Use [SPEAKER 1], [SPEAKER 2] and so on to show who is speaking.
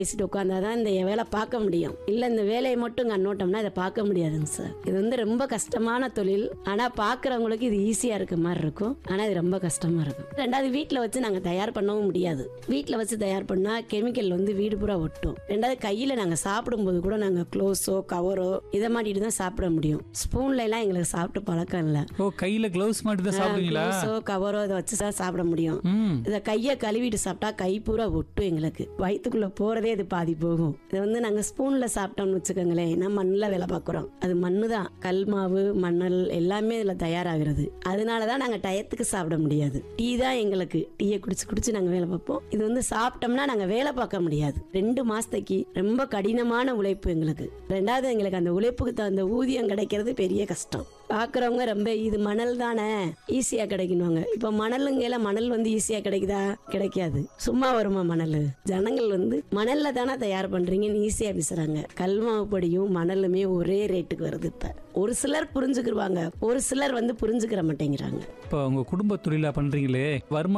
[SPEAKER 1] பேசிட்டு உட்காந்தாதான் இந்த வேலை பார்க்க முடியும் இல்ல இந்த வேலையை மட்டும் கண்ணோட்டம்னா இதை பார்க்க முடியாதுங்க சார் இது வந்து ரொம்ப கஷ்டமான தொழில் ஆனா பாக்குறவங்களுக்கு இது ஈஸியா இருக்க மாதிரி இருக்கும் ஆனா இது ரொம்ப கஷ்டமா இருக்கும் ரெண்டாவது வீட்ல வச்சு நாங்க தயார் பண்ணவும் முடியாது வீட்ல வச்சு தயார் பண்ணா கெமிக்கல் வந்து வீடு பூரா ஒட்டும் ரெண்டாவது கையில நாங்க சாப்பிடும்போது கூட நாங்க க்ளோஸோ கவரோ இதை மாட்டிட்டு தான் சாப்பிட முடியும் ஸ்பூன்ல எல்லாம் எங்களுக்கு சாப்பிட்டு பழக்கம் இல்லை
[SPEAKER 2] ஓ கையில கிளவுஸ் மாட்டி தான் சாப்பிடுவீங்களா
[SPEAKER 1] க்ளோஸோ கவரோ இதை வச்சு தான் சாப்பிட முடியும்
[SPEAKER 2] ம்
[SPEAKER 1] இதை கையை கழுவிட்டு சாப்பிட்டா கை பூரா ஒட்டும் எங்களுக்கு வயிற்றுக்குள்ள போறதே இது பாதி போகும் இதை வந்து நாங்க ஸ்பூன்ல சாப்பிட்டோம்னு வச்சுக்கோங்களேன் நான் மண்ணில் வேலை பார்க்குறோம் அது மண்ணு தான் கல் மாவு மணல் எல்லாமே இதுல தயாராகிறது அதனால தான் நாங்க டயத்துக்கு சாப்பிட முடியாது டீ தான் எங்களுக்கு டீயை குடிச்சு குடிச்சு நாங்க வேலை பார்ப்போம் இது வந்து சாப்பிட்டோம்னா நாங்க வேலை பார்க்க முடியாது ரெண்டு மாசத்துக்கு ரொம்ப கடினமான உழைப்பு எங்களுக்கு ரெண்டாவது எங்களுக்கு அந்த உழைப்புக்கு தகுந்த ஊதியம் கிடைக்கிறது பெரிய கஷ்டம் பாக்குறவங்க ரொம்ப இது மணல் தானே ஈஸியா கிடைக்கணுவாங்க இப்ப மணலுங்கையில மணல் வந்து ஈஸியா கிடைக்குதா கிடைக்காது சும்மா வருமா மணல் ஜனங்கள் வந்து மணல்ல தானே தயார் பண்றீங்கன்னு ஈஸியா பேசுறாங்க கல்மாவு பொடியும் மணலுமே ஒரே ரேட்டுக்கு வருது இப்ப ஒரு சிலர் புரிஞ்சுக்கிருவாங்க ஒரு சிலர் வந்து புரிஞ்சுக்கிற மாட்டேங்கிறாங்க
[SPEAKER 2] இப்போ உங்க குடும்ப தொழிலா பண்றீங்களே வருமானம்